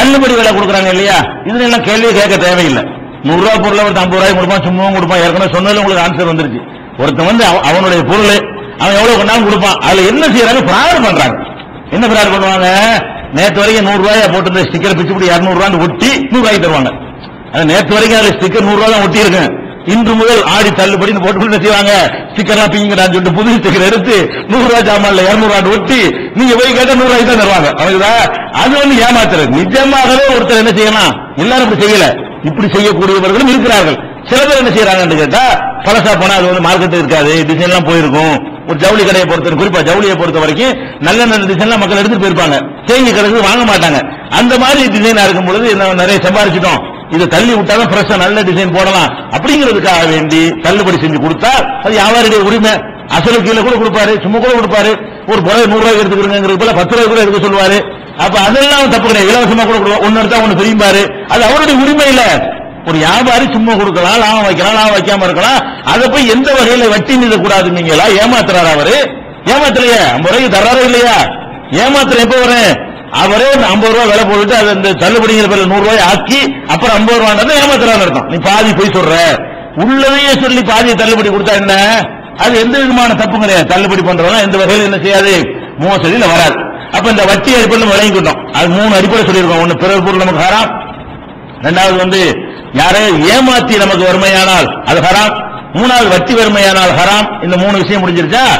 தள்ளுபடி விலை கொடுக்குறாங்க இல்லையா இதுல எல்லாம் கேள்வி கேட்க தேவையில்லை நூறு ரூபாய் பொருளை ஒருத்தன் ஐம்பது ரூபாய் கொடுப்பான் சும்மாவும் கொடுப்பான் ஏற்கனவே சொன்னதுல உங்களுக்கு ஆன்சர் வந்துருச்சு ஒருத்தன் வந்து அவ- அவனுடைய பொருள் அவன் எவ்வளவு கொண்டாலும் கொடுப்பான் அதுல என்ன செய்யறாங்க பிராடு பண்றாங்க என்ன பிராடு பண்ணுவாங்க நேத்து வரைக்கும் நூறு ரூபாயா போட்டு ஸ்டிக்கர் பிச்சு இப்படி இருநூறு ரூபாய் ஒட்டி நூறு ரூபாய்க்கு தருவாங்க அது நேத்து வரைக்கும் அதுல ஸ்டிக்கர் நூறு ரூபாய் தான் ஒட்டி இருக்கு இன்று முதல் ஆடி தள்ளுபடின்னு போட்டு என்ன செய்வாங்க ஸ்டிக்கர்லாம் பிங்கிறான்னு சொல்லிட்டு புது ஸ்டிக்கர் எடுத்து நூறு ரூபாய் ஜாமான்ல இருநூறு ரூபாய் ஒட்டி நீங்க போய் கேட்டா நூறு ரூபாய்க்கு தான் தருவாங்க அவங்களா அது வந்து ஏமாத்துறது நிஜமாகவே ஒருத்தர் என்ன செய்யலாம் எல்லாரும் இப்படி செய்யல இப்படி செய்யக்கூடியவர்களும் இருக்கிறார்கள் சில பேர் என்ன செய்யறாங்கன்னு கேட்டா பழசா போனா அது வந்து மார்க்கெட் இருக்காது டிசைன் எல்லாம் போயிருக்கும் ஒரு ஜவுளி கடையை பொறுத்த குறிப்பா ஜவுளியை பொறுத்த வரைக்கும் நல்ல நல்ல டிசைன்லாம் மக்கள் எடுத்துட்டு போயிருப்பாங்க தேங்கி கிடக்கு வாங்க மாட்டாங்க அந்த மாதிரி டிசைனா இருக்கும் பொழுது என்ன நிறைய சம்பாரிச்சிட்டோம் இதை தள்ளி விட்டாதான் ஃப்ரெஷ்ஷா நல்ல டிசைன் போடலாம் அப்படிங்கிறதுக்காக வேண்டி தள்ளுபடி செஞ்சு கொடுத்தா அது வியாபாரியுடைய உரிமை அசலு கீழே கூட கொடுப்பாரு சும்மா கூட கொடுப்பாரு ஒரு புடவை நூறு ரூபாய்க்கு எடுத்துக்கிறங்கிறது போல பத்து ரூபாய் கூட எடுக்க சொல்லுவாரு அப்ப அதெல்லாம் தப்பு கிடையாது இலவசமா கூட கொடுக்கலாம் ஒன்னு எடுத்தா ஒன்னு பிரியும்பாரு அது அவருடைய உரிமை இல்ல ஒரு வியாபாரி சும்மா கொடுக்கலாம் லாபம் வைக்கலாம் லாபம் வைக்காம இருக்கலாம் அதை போய் எந்த வகையில வட்டி கூடாது நீங்களா ஏமாத்துறாரு அவரு ஏமாத்தலையே ஐம்பது ரூபாய்க்கு தர்றாரோ இல்லையா ஏமாத்துற எப்ப வரேன் அவரே ஒரு ஐம்பது ரூபாய் விலை போட்டுட்டு அது இந்த தள்ளுபடிங்கிற பேர்ல நூறு ரூபாய் ஆக்கி அப்புறம் ஐம்பது ரூபாய் ஏமாத்துறான்னு அர்த்தம் நீ பாதி போய் சொல்ற உள்ளதையே சொல்லி பாதியை தள்ளுபடி கொடுத்தா என்ன அது எந்த விதமான தப்பும் கிடையாது தள்ளுபடி பண்றவங்க எந்த வகையில் என்ன செய்யாது மோசடியில வராது அப்ப இந்த வட்டி அடிப்படையில் விளங்கிக்கிட்டோம் அது மூணு அடிப்படை சொல்லியிருக்கோம் ஒன்னு பிறர் பொருள் நமக்கு ஹராம் ரெண்டாவது வந்து யாரையும் ஏமாத்தி நமக்கு வறுமையானால் அது ஹராம் மூணாவது வட்டி வறுமையானால் ஹராம் இந்த மூணு விஷயம் முடிஞ்சிருச்சா